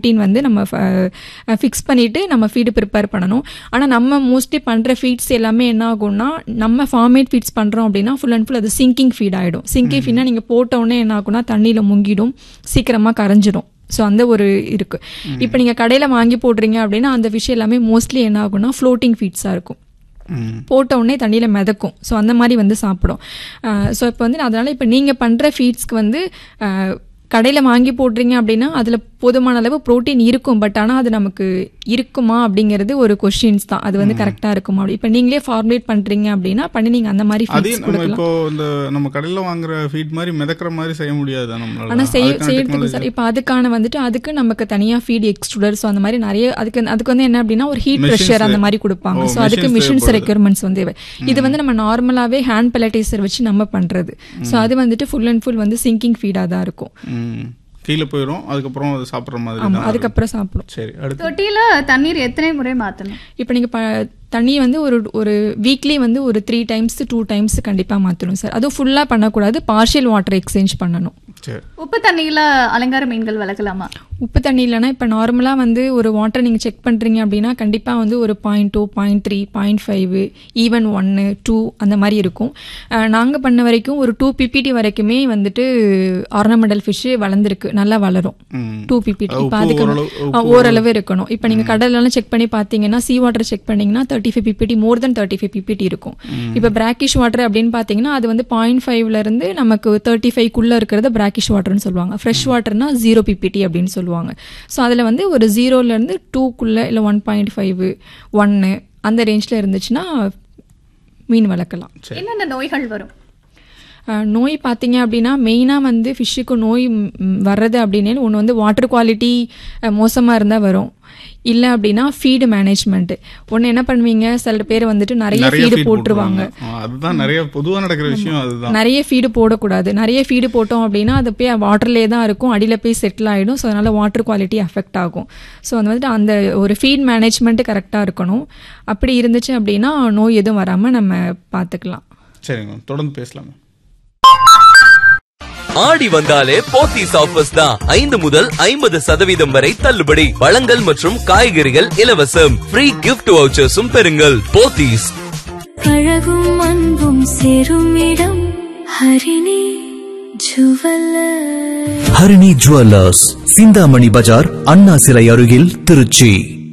Protein வந்து நம்ம fix பண்ணிட்டு நம்ம ஃபீடு ப்ரிப்பேர் பண்ணணும் ஆனால் நம்ம மோஸ்ட்லி பண்ணுற ஃபீட்ஸ் எல்லாமே என்ன ஆகும்னா நம்ம ஃபார்மேட் ஃபீட்ஸ் பண்ணுறோம் அப்படின்னா ஃபுல் அண்ட் ஃபுல் அது சிங்கிங் ஃபீட் ஆகிடும் சிங்கிங் ஃபீட்னா நீங்கள் போட்ட உடனே என்ன ஆகும்னா தண்ணியில் முங்கிடும் சீக்கிரமாக கரைஞ்சிடும் ஸோ அந்த ஒரு இருக்கு இப்போ நீங்கள் கடையில் வாங்கி போடுறீங்க அப்படின்னா அந்த விஷயம் எல்லாமே மோஸ்ட்லி என்ன ஆகும்னா ஃப்ளோட்டிங் ஃபீட்ஸாக இருக்கும் ம் போட்ட உடனே தண்ணியில் மிதக்கும் ஸோ அந்த மாதிரி வந்து சாப்பிடும் ஸோ இப்போ வந்து அதனால் இப்போ நீங்கள் பண்ணுற ஃபீட்ஸ்க்கு வந்து கடையில் வாங்கி போடுறீங்க அப்படின்னா அதில் போதுமான அளவு ப்ரோட்டீன் இருக்கும் பட் ஆனால் அது நமக்கு இருக்குமா அப்படிங்கிறது ஒரு கொஷின்ஸ் தான் அது வந்து கரெக்டாக இருக்குமா அப்படி இப்போ நீங்களே ஃபார்முலேட் பண்ணுறீங்க அப்படின்னா பண்ணி நீங்கள் அந்த மாதிரி அதே ஃபீட்ஸ் நம்ம கொடுக்கலாம் இப்போ இந்த நம்ம கடையில வாங்குற ஃபீட் மாதிரி மிதக்கிற மாதிரி செய்ய முடியாது நம்மளால ஆனால் செய்ய அதுக்கான செய்யறதுக்கு technology- சார் இப்போ அதுக்கான வந்துட்டு அதுக்கு நமக்கு தனியாக ஃபீட் எக்ஸ்ட்ரூடர் ஸோ அந்த மாதிரி நிறைய அதுக்கு அதுக்கு வந்து என்ன அப்படின்னா ஒரு ஹீட் Machines ப்ரெஷர் அந்த மாதிரி கொடுப்பாங்க ஓ, ஸோ அதுக்கு machines மிஷின்ஸ் தேவைப்படுது. ரெக்யர்மெண்ட்ஸ் வந்து தேவை. இது வந்து நம்ம நார்மலாகவே ஹேண்ட் பெலடைசர் வச்சு நம்ம பண்ணுறது ஸோ அது வந்துட்டு ஃபுல் அண்ட் ஃபுல் வந்து சிங்கிங் ஃபீடாக தான் இருக்கும் ம் கீழே போயிடும் அதுக்கப்புறம் அது சாப்பிட்ற மாதிரி ஆமாம் தான் அதுக்கப்புறம் சாப்பிடும் சரி அடுத்து தொட்டியில தண்ணீர் எத்தனை முறை மாத்தணும் இப்போ நீங்கள் ப தண்ணி வந்து ஒரு ஒரு வீக்லி வந்து ஒரு த்ரீ டைம்ஸ் டூ டைம்ஸ் கண்டிப்பாக மாற்றணும் சார் அதுவும் ஃபுல்லாக பண்ணக்கூடாது பார்ஷியல் வாட்டர் எக்ஸ்சேஞ்ச் பண்ணணும் சரி உப்பு தண்ணியில அலங்கார மீன்கள் வளர்க்கலாமா உப்பு தண்ணி இல்லைன்னா இப்போ நார்மலாக வந்து ஒரு வாட்டர் நீங்கள் செக் பண்ணுறீங்க அப்படின்னா கண்டிப்பாக வந்து ஒரு point two point three point five even ஒன்று டூ அந்த மாதிரி இருக்கும் நாங்கள் பண்ண வரைக்கும் ஒரு டூ பிபிடி வரைக்குமே வந்துட்டு ஆர்னமெண்டல் ஃபிஷ்ஷு வளர்ந்துருக்கு நல்லா வளரும் ம் டூ பிபிடி அது இப்போ உப்பு அதுக்கு ஓரளவு- ஆ, ஓரளவு இருக்கணும் இப்போ நீங்கள் கடலெல்லாம் செக் பண்ணி பார்த்தீங்கன்னா சி வாட்டர் செக் பண்ணீங்கன்னா thirty five PPT more then thirty five PPT இருக்கும் இப்போ பிராக்கிஷ் வாட்டர் அப்படின்னு பார்த்தீங்கன்னா அது வந்து பாயிண்ட் ஃபைவ்ல இருந்து நமக்கு தேர்ட்டி ஃபைவ்க்குள்ளே இருக்கிறது பிராக்கிஷ் வாட்டர்னு சொல்லுவாங்க ஃப்ரெஷ் வாட்டர்னா ஜீரோ பிபிடி அப்படின்னு சொல்லுவாங்க ஸோ அதில் வந்து ஒரு ஜீரோலேருந்து டூக்குள்ளே இல்லை ஒன் பாயிண்ட் ஃபைவ் ஒன்று அந்த ரேஞ்சில் இருந்துச்சுன்னா மீன் வளர்க்கலாம் என்னென்ன நோய்கள் வரும் அஹ் நோய் பார்த்தீங்க அப்படின்னா மெயினாக வந்து ஃபிஷ்ஷுக்கு நோய் ம், ம், வர்றது அப்படின்னு ஒன்று வந்து வாட்டர் குவாலிட்டி மோசமாக இருந்தால் வரும் இல்லை அப்படின்னா ஃபீடு மேனேஜ்மெண்ட் ஒன்று என்ன பண்ணுவீங்க சில பேர் வந்துட்டு நிறைய நிறைய ஃபீடு feed போட்டுருவாங்க ஆ, அதுதான் நிறைய பொதுவா நடக்கிற விஷயம் அதுதான் நிறைய ஃபீடு போடக்கூடாது நிறைய ஃபீடு போட்டோம் அப்படின்னா அது போய் வாட்டர்லேயே தான் இருக்கும் அடியில் போய் செட்டில் ஆகிடும் ஸோ அதனால் வாட்டர் குவாலிட்டி அஃபெக்ட் ஆகும் ஸோ அந்த வந்துட்டு அந்த ஒரு ஃபீட் மேனேஜ்மெண்ட்டு கரெக்டாக இருக்கணும் அப்படி இருந்துச்சு அப்படின்னா நோய் எதுவும் வராமல் நம்ம பார்த்துக்கலாம் சரிங்க மேம் தொடர்ந்து பேசலாம் மேம் ஆடி வந்தாலே போத்தீஸ் ஆஃபர்ஸ் தான் ஐந்து முதல் ஐம்பது சதவீதம் வரை தள்ளுபடி பழங்கள் மற்றும் காய்கறிகள் இலவசம் ஃப்ரீ கிஃப்ட் வவுச்சர்ஸும் பெறுங்கள் போத்தீஸ் அழகும் அன்பும் சேரும் இடம் ஹரிணி ஜுவல்லர் ஹரிணி ஜுவல்லர்ஸ் சிந்தாமணி பஜார் அண்ணா சிலை அருகில் திருச்சி